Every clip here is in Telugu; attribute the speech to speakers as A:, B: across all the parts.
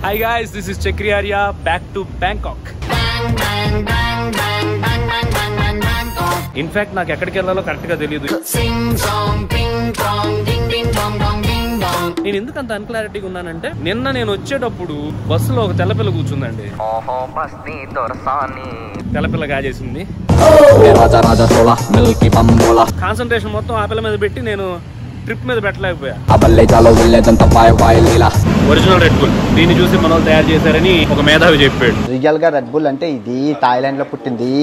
A: Hi guys this is Chakri Arya back to Bangkok in fact నాకు ఎక్కడికి వెళ్ళాలో కరెక్ట్ గా తెలియదు
B: Sing song, ping pong, ding ding dong dong ding dong.
A: నేను ఎందుకు అంత అన్క్లారిటీగా ఉన్నానంటే నిన్న నేను వచ్చేటప్పుడు బస్సులో ఒక తెల్లపిల్ల కూర్చుందండి
C: ఓహో బస్తీ దొరసాని
A: తెల్లపిల్ల కాజేసింది
D: రాజా రాజా సోళ మిల్కీ బంబోలా
A: కాన్సన్ట్రేషన్ మొత్తం ఆ పిల్ల మీద పెట్టి నేను ట్రిప్ మీద పెట్టలేకపోయా
D: అబల్లే చాలో వెళ్ళేదంత పాయ పాయ లీలా
A: ఒరిజినల్ రెడ్ బుల్ దీన్ని చూసి మన వాళ్ళు తయారు చేశారని ఒక మేధావి చెప్పాడు
E: రియల్ గా రెడ్ బుల్ అంటే ఇది థాయిలాండ్ లో పుట్టింది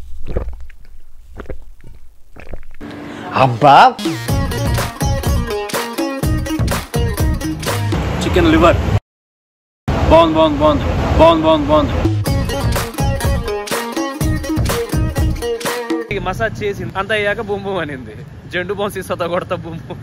E: అబ్బా
A: చికెన్ లివర్ బాగుంది బాగుంది బాగుంది బాగుంది బాగుంది బాగుంది ఇక మసాజ్ చేసింది అంత అయ్యాక బుమ్ బుమ్ అనింది జెండు బాంబు సీసాతో కొడతా బుమ్ బుమ్.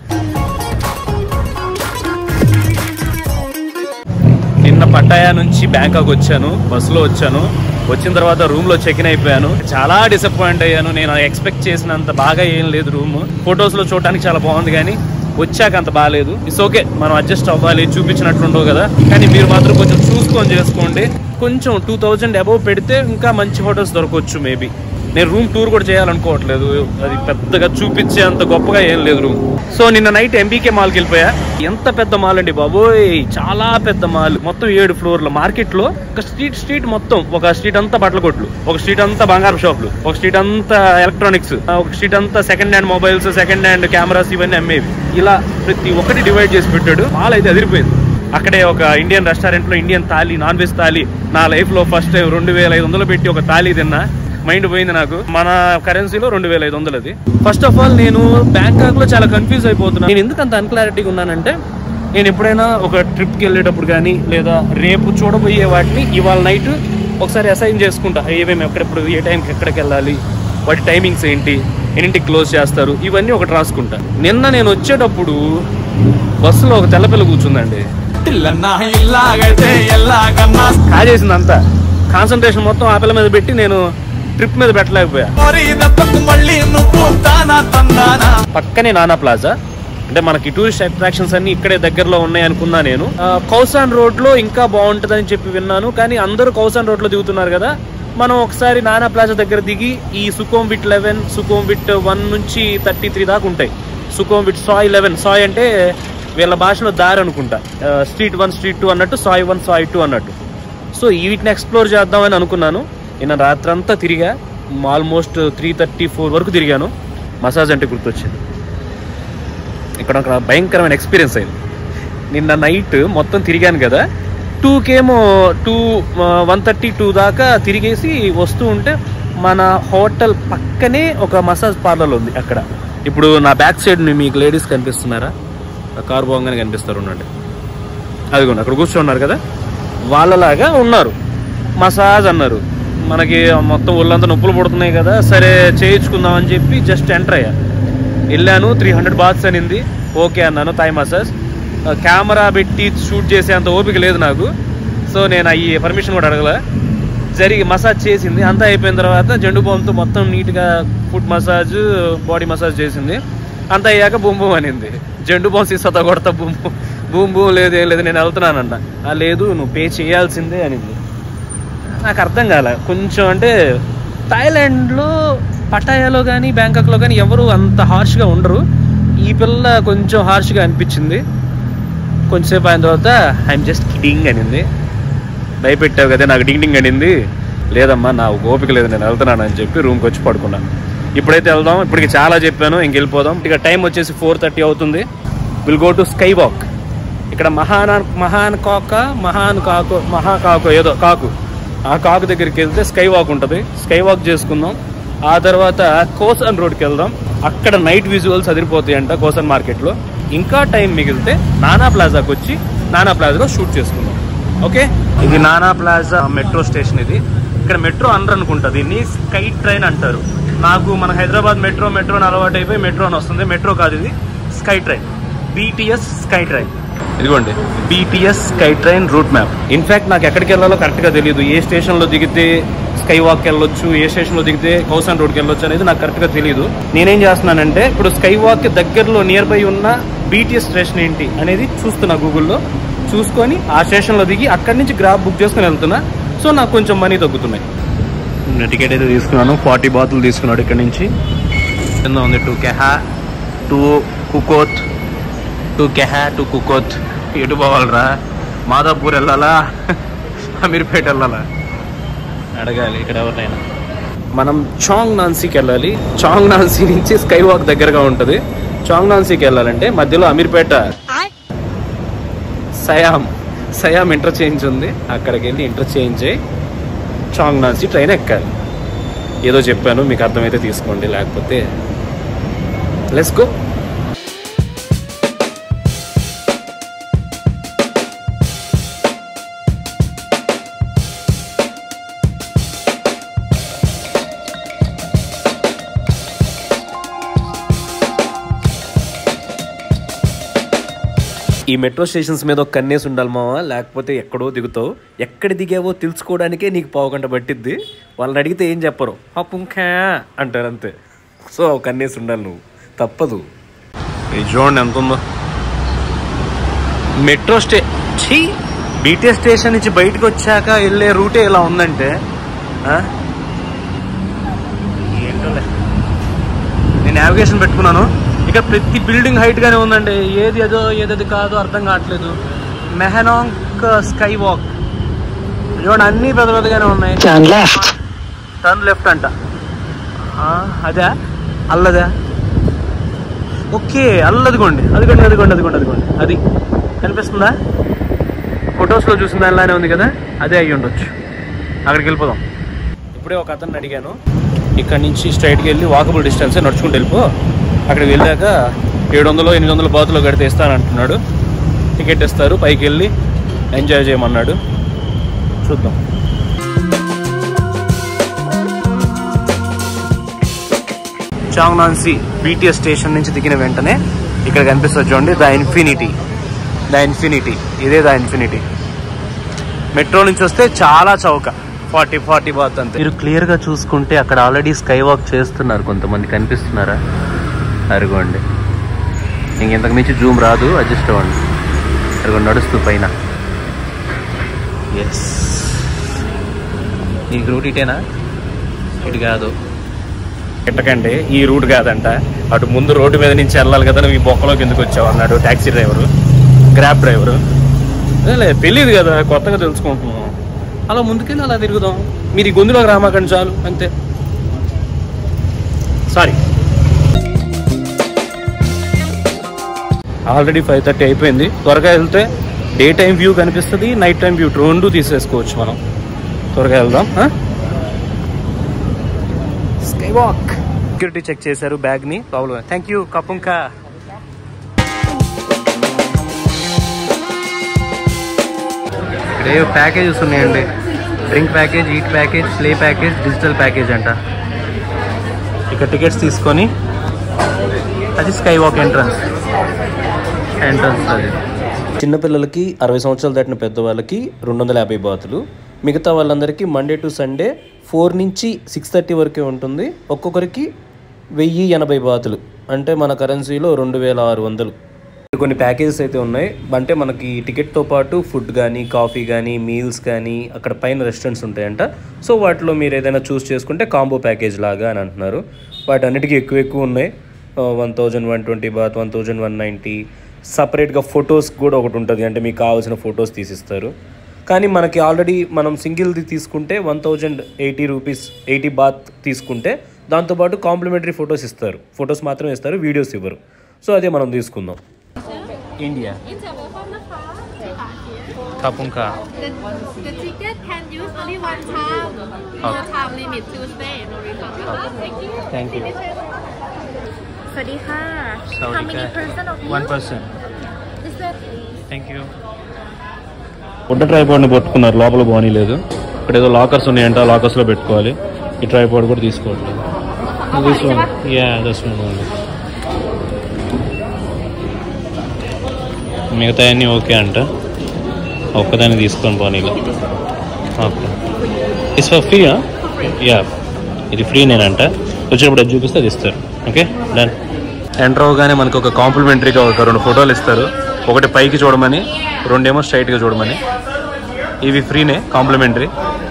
A: నిన్న పట్టాయా నుంచి బ్యాంకాక్ వచ్చాను బస్సులో వచ్చాను వచ్చిన తర్వాత రూమ్ లో చెక్ ఇన్ అయిపోయాను చాలా డిసప్పాయింట్ అయ్యాను నేను ఎక్స్పెక్ట్ చేసినంత బాగా ఏం లేదు రూమ్ ఫొటోస్ లో చూడటానికి చాలా బాగుంది కానీ వచ్చాక అంత బాగాలేదు ఇట్స్ ఓకే మనం అడ్జస్ట్ అవ్వాలి చూపించినట్లు ఉండవు కదా కానీ మీరు మాత్రం కొంచెం చూసుకొని చేసుకోండి కొంచెం టూ థౌజండ్ అబౌవ్ పెడితే ఇంకా మంచి ఫొటోస్ దొరకవచ్చు మేబీ నేను రూమ్ టూర్ కూడా చేయాలనుకోవట్లేదు అది పెద్దగా చూపించే అంత గొప్పగా ఏం లేదు రూమ్ సో నిన్న నైట్ ఎంబీకే మాల్కి వెళ్ళిపోయా ఎంత పెద్ద మాల్ అండి బాబోయ్ చాలా పెద్ద మాల్ మొత్తం ఏడు ఫ్లోర్ల మార్కెట్ లో ఒక స్ట్రీట్ స్ట్రీట్ మొత్తం ఒక స్ట్రీట్ అంతా బట్టల కొట్లు ఒక స్ట్రీట్ అంతా బంగారం షాపులు ఒక స్ట్రీట్ అంతా ఎలక్ట్రానిక్స్ ఒక స్ట్రీట్ అంతా second hand mobiles second hand cameras ఇవన్నీ అమ్మేవి ఇలా ప్రతి ఒక్కటి డివైడ్ చేసి పెట్టాడు మాల్ అయితే అదిరిపోయింది అక్కడే ఒక ఇండియన్ రెస్టారెంట్ లో Indian thali non veg thali నా లైఫ్ లో ఫస్ట్ టైం రెండు వేల ఐదు వందలు పెట్టి ఒక థాలీ తిన్నా మైండ్ పోయింది నాకు మన కరెన్సీలో రెండు వేల ఐదు వందలు అది ఫస్ట్ ఆఫ్ ఆల్ నేను బ్యాంకాక్ లో చాలా కన్ఫ్యూజ్ అయిపోతున్నాను నేను ఎందుకు అంత అన్క్లారిటీగా ఉన్నానంటే నేను ఎప్పుడైనా ఒక ట్రిప్కి వెళ్ళేటప్పుడు కానీ లేదా రేపు చూడబోయే వాటిని ఇవాళ నైట్ ఒకసారి అసైన్ చేసుకుంటా ఏమేమి ఎక్కడెప్పుడు ఏ టైంకి ఎక్కడికి వెళ్ళాలి వాటి టైమింగ్స్ ఏంటి ఎన్నింటికి క్లోజ్ చేస్తారు ఇవన్నీ ఒకటి రాసుకుంటా నిన్న నేను వచ్చేటప్పుడు బస్సులో ఒక తెల్లపిల్ల కూర్చుందండి కాజేసింది అంతా కాన్సన్ట్రేషన్ మొత్తం ఆ పిల్ల మీద పెట్టి నేను ట్రిప్ మీద పెట్టలేకపోయా పక్కనే నానా ప్లాజా అంటే మనకి టూరిస్ట్ అట్రాక్షన్స్ అన్ని ఇక్కడే దగ్గరలో ఉన్నాయి అనుకున్నా నేను ఆ, కౌసాన్ రోడ్ లో ఇంకా బాగుంటుందని చెప్పి విన్నాను కానీ అందరూ కౌసాన్ రోడ్ లో దిగుతున్నారు కదా మనం ఒకసారి నానా ప్లాజా దగ్గర దిగి ఈ Sukhumvit eleven Sukhumvit one నుంచి థర్టీ త్రీ దాకా ఉంటాయి Sukhumvit soi eleven soi అంటే వీళ్ళ భాషలో దారి అనుకుంటా స్ట్రీట్ వన్ స్ట్రీట్ టూ అన్నట్టు సాయ్ వన్ సాయ్ టూ అన్నట్టు సో ఈ వీటిని ఎక్స్ప్లోర్ చేద్దామని అనుకున్నాను నిన్న రాత్రంతా తిరిగా ఆల్మోస్ట్ త్రీ థర్టీ ఫోర్ వరకు తిరిగాను మసాజ్ అంటే గుర్తొచ్చింది ఇక్కడ ఒక భయంకరమైన ఎక్స్పీరియన్స్ అయింది నిన్న నైట్ మొత్తం తిరిగాను కదా టూకేమో టూ వన్ థర్టీ టూ దాకా తిరిగేసి వస్తూ ఉంటే మన హోటల్ పక్కనే ఒక మసాజ్ పార్లర్ ఉంది అక్కడ ఇప్పుడు నా బ్యాక్ సైడ్ మీకు లేడీస్ కనిపిస్తున్నారా ఆ కారు పోగానే కనిపిస్తారు ఉండండి అదిగోండి అక్కడ కూర్చోన్నారు కదా వాళ్ళలాగా ఉన్నారు మసాజ్ అన్నారు మనకి మొత్తం ఒళ్ళంతా నొప్పులు పుడుతున్నాయి కదా సరే చేయించుకుందాం అని చెప్పి జస్ట్ ఎంటర్ అయ్యా వెళ్ళాను త్రీ హండ్రెడ్ బాత్స్ అనింది ఓకే అన్నాను థాయ్ మసాజ్ కెమెరా పెట్టి షూట్ చేసే అంత ఓపిక లేదు నాకు సో నేను అయ్యి పర్మిషన్ కూడా అడగల జరిగి మసాజ్ చేసింది అంతా అయిపోయిన తర్వాత జండు బాంతో మొత్తం నీట్గా ఫుడ్ మసాజ్ బాడీ మసాజ్ చేసింది అంతా అయ్యాక బూమ్ బూమ్ అనింది జండు బాంబు సీసాతో కొడతా బూమ్ బూమ్ బూమ్ బూమ్ లేదు ఏం లేదు నేను వెళ్తున్నానంట "ఆ, లేదు నువ్వు పే చేయాల్సిందే అనింది నాకు అర్థం కాలే కొంచెం అంటే థాయిలాండ్లో పటాయాలో కానీ బ్యాంకాక్లో కానీ ఎవరు అంత హార్ష్గా ఉండరు ఈ పిల్ల కొంచెం హార్ష్గా అనిపించింది కొంచెంసేపు అయిన తర్వాత ఐఎమ్ జస్ట్ కిడింగ్ అనింది భయపెట్టావు కదా నాకు డింగ్ డింగ్ అనింది లేదమ్మా నా ఓపిక లేదు నేను వెళ్తున్నాను అని చెప్పి రూమ్కి వచ్చి పడుకున్నాను ఇప్పుడైతే వెళ్దాం ఇప్పటికి చాలా చెప్పాను ఇంక వెళ్ళిపోదాం ఇక టైం వచ్చేసి ఫోర్ థర్టీ అవుతుంది will go to sky walk ఇక్కడ మహాన మహాన్ కాక మహాన్ కాకు మహా కాకు ఏదో కాకు ఆ కాకు దగ్గరికి వెళ్తే స్కై వాక్ ఉంటుంది స్కై వాక్ చేసుకుందాం ఆ తర్వాత కోసన్ రోడ్కి వెళ్దాం అక్కడ నైట్ విజువల్స్ అదిరిపోతాయి అంట కోసన్ మార్కెట్లో ఇంకా టైం మిగిలితే నానా ప్లాజాకి వచ్చి నానా ప్లాజాలో షూట్ చేసుకుందాం ఓకే ఇది నానా ప్లాజా మెట్రో స్టేషన్ ఇది ఇక్కడ మెట్రో అనరు అనుకుంటా దీన్ని స్కై ట్రైన్ అంటారు నాకు మన హైదరాబాద్ మెట్రో మెట్రో అని అలవాటు అయిపోయి మెట్రో అని వస్తుంది మెట్రో కాదు ఇది sky train BTS sky train ఇదిగోండి BTS sky train route map in fact నాకు ఎక్కడికి వెళ్ళాలో కరెక్ట్గా తెలియదు ఏ స్టేషన్లో దిగితే స్కై వాక్ వెళ్ళొచ్చు ఏ స్టేషన్లో దిగితే కౌసన్ రోడ్కి వెళ్ళొచ్చు అనేది నాకు కరెక్ట్గా తెలియదు నేనేం చేస్తున్నానంటే ఇప్పుడు స్కై వాక్ దగ్గరలో నియర్ బై ఉన్న బీటీఎస్ స్టేషన్ ఏంటి అనేది చూస్తున్నా గూగుల్లో చూసుకొని ఆ స్టేషన్లో దిగి అక్కడి నుంచి గ్రాబ్ బుక్ చేసుకుని వెళ్తున్నా సో నాకు కొంచెం మనీ తగ్గుతున్నాయి టికెట్ అయితే తీసుకున్నాను ఫార్టీ బాతులు తీసుకున్నాడు ఇక్కడ నుంచి కింద ఉంది to Kheha to Khukhot to Kheha to Khukhot ఎటు పోవాలరా మాదాపూర్ వెళ్ళాలా అమీర్పేట వెళ్ళాలా అడగాలి ఇక్కడ ఎవరినైనా మనం చాంగ్ నాన్సీకి వెళ్ళాలి చాంగ్ నాన్సీ నుంచి స్కై వాక్ దగ్గరగా ఉంటుంది చాంగ్ నాన్సీకి వెళ్ళాలంటే మధ్యలో అమీర్పేట సయామ్ సయామ్ ఇంటర్చేంజ్ ఉంది అక్కడికి వెళ్ళి ఇంటర్చేంజ్ అయ్యి చాంగ్ నాన్సీ ట్రైన్ ఎక్కాలి ఏదో చెప్పాను మీకు అర్థమైతే తీసుకోండి లేకపోతే లెట్స్ గో ఈ మెట్రో స్టేషన్స్ మీద ఒక కన్నేసి ఉండాలి మావా లేకపోతే ఎక్కడో దిగుతావు ఎక్కడ దిగావో తెలుసుకోవడానికే నీకు పావు గంట పట్టిద్ది వాళ్ళని అడిగితే ఏం చెప్పరు హపుంకా అంటారు అంతే సో ఒక కన్నేసి ఉండాలి నువ్వు తప్పదు ఇది చూడండి ఎంత ఉందో మెట్రో స్టే ఛీ బీటీఎస్ స్టేషన్ నుంచి బయటకు వచ్చాక వెళ్ళే రూటే ఇలా ఉందంటే ఆ? ఏంటోలే నేను నావిగేషన్ పెట్టుకున్నాను ఇక్కడ ప్రతి బిల్డింగ్ హైట్ గానే ఉందండి ఏది అదో ఏది కాదో అర్థం కావట్లేదు మెహనాంగ్ స్కై వాక్ చూడండి అన్ని పెద్ద పెద్దగానే ఉన్నాయి
F: Turn left.
A: టర్న్ లెఫ్ట్ అంట ఆ, అదే అల్లదా ఓకే అల్లదిగోండి అదిగోండి అదిగోండి అదిగోండి అదిగోండి అది కనిపిస్తుందా ఫొటోస్లో చూసిన దానిలానే ఉంది కదా అదే అయ్యి ఉండొచ్చు అక్కడికి వెళ్ళిపోదాం ఇప్పుడే ఒక అతన్ని అడిగాను ఇక్కడ నుంచి స్ట్రైట్కి వెళ్ళి వాకబుల్ డిస్టెన్స్ నడుచుకుంటూ వెళ్ళిపో అక్కడికి వెళ్ళాక ఏడు వందలు ఎనిమిది వందల బాతులు కడితే ఇస్తానంటున్నాడు టికెట్ ఇస్తారు పైకి వెళ్ళి ఎంజాయ్ చేయమన్నాడు చూద్దాం చాంగ్నాన్సీ బీటీఎస్ స్టేషన్ నుంచి దిగిన వెంటనే ఇక్కడ కనిపిస్తుంది చూడండి ద ఇన్ఫినిటీ ద ఇన్ఫినిటీ ఇదే ద ఇన్ఫినిటీ మెట్రో నుంచి వస్తే చాలా చౌక ఫార్టీ ఫార్టీ బాత్ అంతే మీరు క్లియర్ గా చూసుకుంటే అక్కడ ఆల్రెడీ స్కై వాక్ చేస్తున్నారు కొంతమంది కనిపిస్తున్నారా అరుగోండి ఇంకెంతకు మించి జూమ్ రాదు అడ్జస్ట్ అవ్వండి అరుగోండి నడుస్తూ పైన ఎస్ ఈ రూట్ ఇటేనా ఇటు కాదు ఎట్టకండి ఈ రూట్ కాదంట అటు ముందు రోడ్డు మీద నుంచి వెళ్ళాలి కదా నువ్వు ఈ బొక్కలోకి ఎందుకు వచ్చావు అన్నాడు ట్యాక్సీ డ్రైవరు గ్రాబ్ డ్రైవరు లే తెలియదు కదా కొత్తగా తెలుసుకుంటున్నాం అలా ముందుకెళ్ళి అలా తిరుగుదాం మీరు ఈ గొంతులోకి రామాకండి చాలు అంతే సారీ ఆల్రెడీ ఫైవ్ థర్టీ అయిపోయింది త్వరగా వెళ్తే డే టైం వ్యూ కనిపిస్తుంది నైట్ టైం వ్యూ రెండు తీసేసుకోవచ్చు మనం త్వరగా వెళ్దాం స్కై వాక్ సెక్యూరిటీ చెక్ చేశారు బ్యాగ్ ని లోపల థ్యాంక్ యూ కపుంకా ఇక్కడ ఏ ప్యాకేజెస్ ఉన్నాయండి drink package eat package play package digital package అంట ఇక్కడ టికెట్స్ తీసుకొని అది స్కై వాక్ ఎంట్రన్స్ ఎంట్రన్స్ అది చిన్నపిల్లలకి అరవై సంవత్సరాలు దాటిన పెద్దవాళ్ళకి రెండు వందల యాభై బాతులు మిగతా వాళ్ళందరికీ మండే టు సండే ఫోర్ నుంచి సిక్స్ థర్టీ వరకే ఉంటుంది ఒక్కొక్కరికి వెయ్యి ఎనభై బాతులు అంటే మన కరెన్సీలో రెండు వేల ఆరు వందలు కొన్ని ప్యాకేజెస్ అయితే ఉన్నాయి అంటే మనకి టికెట్తో పాటు ఫుడ్ కానీ కాఫీ కానీ మీల్స్ కానీ అక్కడ పైన రెస్టారెంట్స్ ఉంటాయంట సో వాటిలో మీరు ఏదైనా చూస్ చేసుకుంటే కాంబో ప్యాకేజ్ లాగా అని అంటున్నారు వాటి అన్నిటికీ ఎక్కువ ఎక్కువ ఉన్నాయి one thousand one twenty baht one thousand one ninety సపరేట్గా ఫొటోస్ కూడా ఒకటి ఉంటుంది అంటే మీకు కావాల్సిన ఫొటోస్ తీసిస్తారు కానీ మనకి ఆల్రెడీ మనం సింగిల్ది తీసుకుంటే one thousand eighty rupees eighty baht తీసుకుంటే దాంతోపాటు కాంప్లిమెంటరీ ఫొటోస్ ఇస్తారు ఫొటోస్ మాత్రమే ఇస్తారు వీడియోస్ ఇవ్వరు సో అదే మనం తీసుకుందాం ఇండియా కపుంకా
G: The, the ticket can use only one time. No
A: Okay.
G: time limit Tuesday. No refund. Thank you.
A: Thank you
G: สวัสดีค่ะ How many person of you?
A: One person
G: Is that please?
A: Thank you food ట్రైపాడ్ని పట్టుకున్నారు లోపల బాగాలేదు ఇక్కడ ఏదో లాకర్స్ ఉన్నాయంట లాకర్స్ లో పెట్టుకోవాలి ఈ ట్రైపాడ్ కూడా తీసుకోవట్లేదు this one yeah this one only మిగతా అన్నీ ఓకే అంట ఒక్కదాన్ని తీసుకొని పోనీలో okay it's for free yeah ఇది ఫ్రీ నేనంట వచ్చినప్పుడు అది చూపిస్తే అది ఇస్తారు ఓకే డన్ ఎంటర్ అవగానే మనకు ఒక కాంప్లిమెంటరీగా ఒక రెండు ఫోటోలు ఇస్తారు ఒకటి పైకి చూడమని రెండేమో స్ట్రైట్గా చూడమని ఇవి ఫ్రీనే కాంప్లిమెంటరీ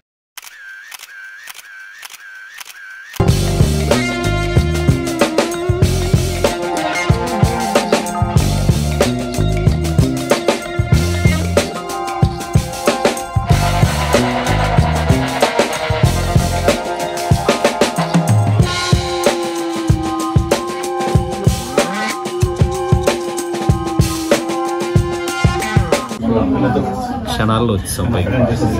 A: క్షణాల్లో వచ్చేసాం పైకి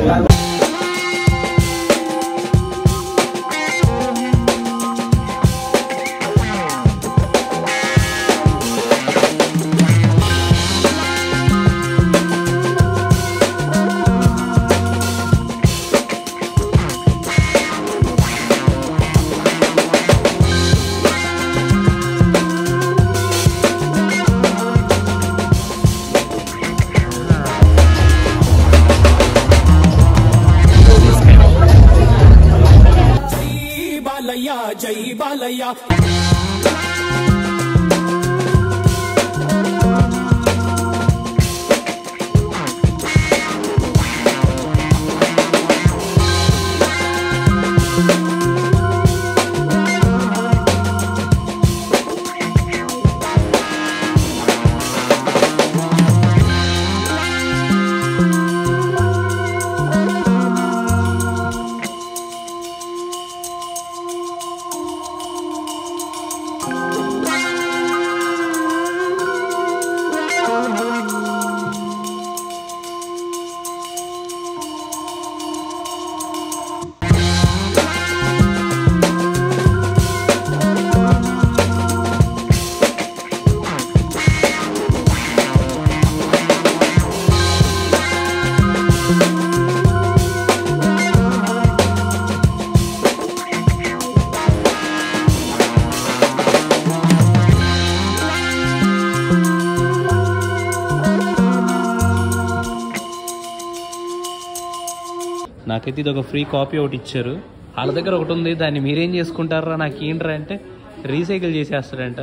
A: నాకైతే ఇది ఒక ఫ్రీ కాపీ ఒకటి ఇచ్చారు వాళ్ళ దగ్గర ఒకటి ఉంది దాన్ని మీరేం చేసుకుంటారా నాకు ఏంట్రా అంటే రీసైకిల్ చేసేస్తాడంట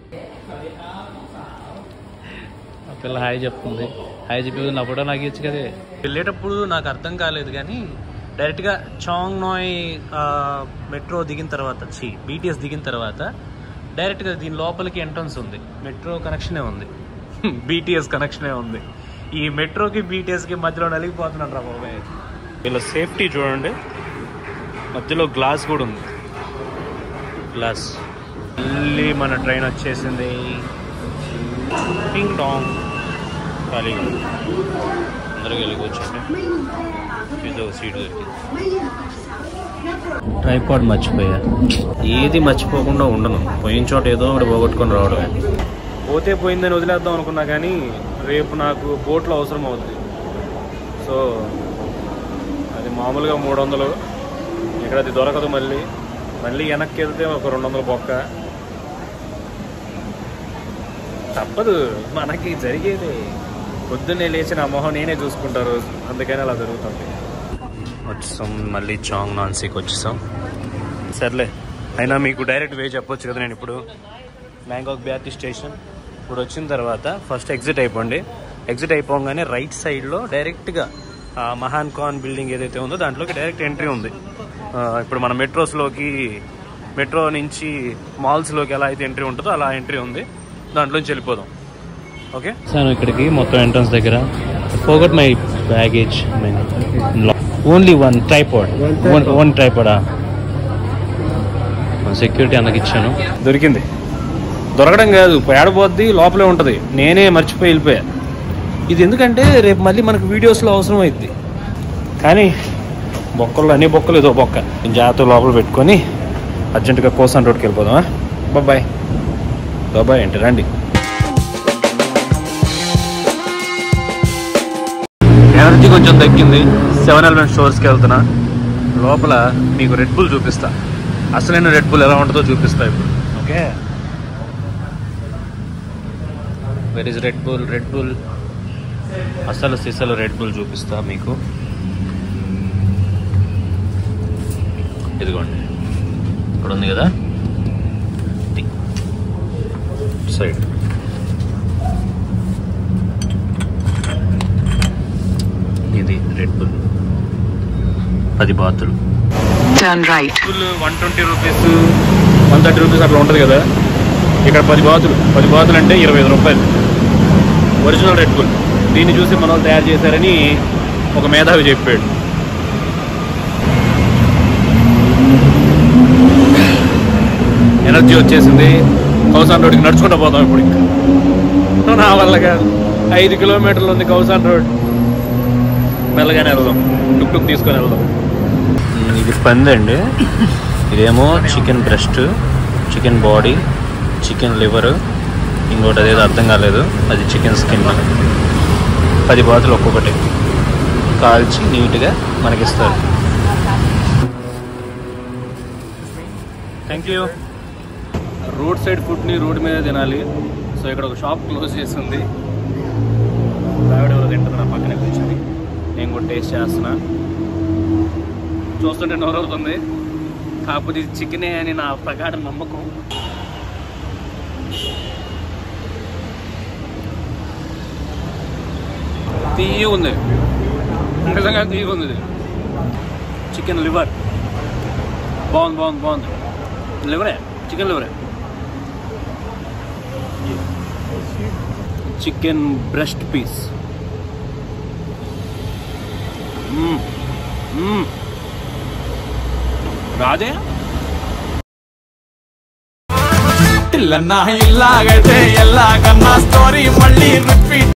A: ఆ పిల్ల హాయ్ చెప్తుంది హాయ్ చెప్పి నా ఫోటో నాకు ఇచ్చు కదే వెళ్ళేటప్పుడు నాకు అర్థం కాలేదు కానీ డైరెక్ట్గా చాంగ్ నాయ్ మెట్రో దిగిన తర్వాత చి బీటీఎస్ దిగిన తర్వాత డైరెక్ట్గా దీని లోపలికి ఎంట్రన్స్ ఉంది మెట్రో కనెక్షనే ఉంది బీటీఎస్ కనెక్షనే ఉంది ఈ మెట్రోకి బీటీఎస్కి మధ్యలో నలిగిపోతున్నాడు రా బాబాయ్ వీళ్ళ సేఫ్టీ చూడండి మధ్యలో గ్లాస్ కూడా ఉంది గ్లాస్ మళ్ళీ మన ట్రైన్ వచ్చేసింది టింగ్ డాంగ్ ఖాళీగా ఉంది. అందరూ వెళ్ళి కూర్చోండి ఇది ఒక సీట్ దొరికింది ట్రైపాడ్ మర్చిపోయా ఏది మర్చిపోకుండా ఉండను పోయిన చోట ఏదో ఒకటి పోగొట్టుకొని రావడమే పోతే పోయిందని వదిలేద్దాం అనుకున్నా కానీ రేపు నాకు బోట్లో అవసరం అవుతుంది సో అది మామూలుగా మూడు వందలు ఇక్కడ అది దొరకదు మళ్ళీ మళ్ళీ వెనక్కి వెళ్తే ఒక రెండు వందల బొక్క తప్పదు మనకి జరిగేది పొద్దున్నే లేచిన ఆ మొహం నేనే చూసుకుంటారు అందుకని అలా జరుగుతుంది వచ్చేసాం మళ్ళీ చాంగ్ నాన్సీకి వచ్చేసాం సర్లే అయినా మీకు డైరెక్ట్ వే చెప్పొచ్చు కదా నేను ఇప్పుడు బ్యాంకాక్ బ్యాటి స్టేషన్ ఇప్పుడు వచ్చిన తర్వాత ఫస్ట్ ఎగ్జిట్ అయిపోండి ఎగ్జిట్ అయిపోగానే రైట్ సైడ్లో డైరెక్ట్గా మహాన్ కాన్ బిల్డింగ్ ఏదైతే ఉందో దాంట్లోకి డైరెక్ట్ ఎంట్రీ ఉంది ఆ, ఇప్పుడు మన మెట్రోస్లోకి మెట్రో నుంచి మాల్స్లోకి ఎలా అయితే ఎంట్రీ ఉంటుందో అలా ఎంట్రీ ఉంది దాంట్లోంచి వెళ్ళిపోదాం ఓకే సార్ ఇక్కడికి మొత్తం ఎంట్రన్స్ దగ్గర forgot my baggage only one tripod one one ట్రైపాడా సెక్యూరిటీ అన్నకి ఇచ్చాను దొరికింది దొరకడం కాదు పేడపోద్ది లోపలే ఉంటుంది నేనే మర్చిపోయి వెళ్ళిపోయా ఇది ఎందుకంటే రేపు మళ్ళీ మనకు వీడియోస్లో అవసరం అయింది కానీ బొక్కలు అన్ని బొక్కలు ఏదో బొక్క జాగ్రత్త లోపల పెట్టుకొని అర్జెంటుగా కోసాన్ రోడ్కి వెళ్ళిపోదామా బాబాయ్ బాబాయ్ ఏంటి రండి ఎనర్జీ కొంచెం తగ్గింది సెవెన్ ఎలెవెన్ స్టోర్స్కి వెళ్తున్నా లోపల మీకు రెడ్ బుల్ చూపిస్తా అసలైన రెడ్ బుల్ ఎలా ఉంటుందో చూపిస్తా ఇప్పుడు okay where is Red Bull Red Bull అసలు సిసలు రెడ్ బుల్ చూపిస్తా మీకు ఇదిగోండి ఇక్కడ ఉంది కదా సైడ్ ఇది రెడ్ బుల్ పది బాతులు
F: Turn right.
A: Full one twenty rupees one thirty rupees అట్లా ఉంటుంది కదా ఇక్కడ పది బాతులు పది బాతులు అంటే ఇరవై ఐదు రూపాయలు ఒరిజినల్ రెడ్ బుల్ దీన్ని చూసి మన వాళ్ళు తయారు చేశారని ఒక మేధావి చెప్పాడు ఎనర్జీ వచ్చేసింది కౌసాన్ రోడ్కి నడుచుకుంటూ పోతాం ఇప్పుడు ఇంకా నా వల్ల కాదు ఐదు కిలోమీటర్లు ఉంది కౌసాన్ రోడ్ మెల్లగానే వెళ్దాం టుక్ టుక్ తీసుకొని వెళ్దాం ఇది పంది అండి ఇదేమో chicken breast chicken body chicken liver ఇంకోటి అదేదో అర్థం కాలేదు అది చికెన్ స్కిన్ పది బాతులు ఒక్కొక్కటి కాల్చి నీట్గా మనకిస్తారు థ్యాంక్ యూ రోడ్ సైడ్ ఫుడ్ని రోడ్ మీద తినాలి సో ఇక్కడ ఒక షాప్ క్లోజ్ చేసింది ఆవిడ ఎవరో తింటుంది నా పక్కనే కూర్చొని నేను కూడా టేస్ట్ చేస్తున్నా చూస్తుంటే నోరవుతుంది కాకపోతే ఇది చికెనే అని నా ప్రగాఢ నమ్మకం తీయ ఉంది నిజంగా తీయ ఉంది ఇది చికెన్ లివర్ బాగుంది బాగుంది బాగుంది లివరే చికెన్ లివరే చికెన్ బ్రెస్ట్ పీస్ రాదే
H: ಇಲ್ಲನ್ನ ಇಲ್ಲಾಗದೆ ಎಲ್ಲ ಕನ್ನ ಸ್ಟೋರಿ ಮಳ್ಳಿ ರಿಪೀಟ್